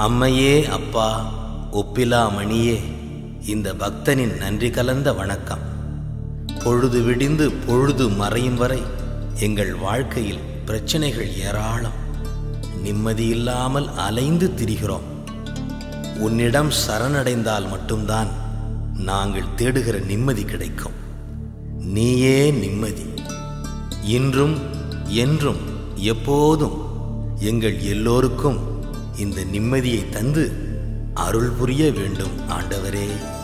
அம்மையே அப்பா ஒப்பிலா மணியே இந்த பக்தனின் நன்றி கலந்த வணக்கம் பொழுது விடிந்து பொழுது மறையும் வரை எங்கள் வாழ்க்கையில் பிரச்சனைகள் ஏராளம் நிம்மதியில்லாமல் அலைந்து திரிகிறோம் உன்னிடம் சரணடைந்தால் மட்டும்தான் நாங்கள் தேடுகிற நிம்மதி கிடைக்கும் நீயே நிம்மதி இன்றும் என்றும் எப்போதும் எங்கள் எல்லோருக்கும் இந்த நிம்மதியை தந்து அருள் புரிய வேண்டும் ஆண்டவரே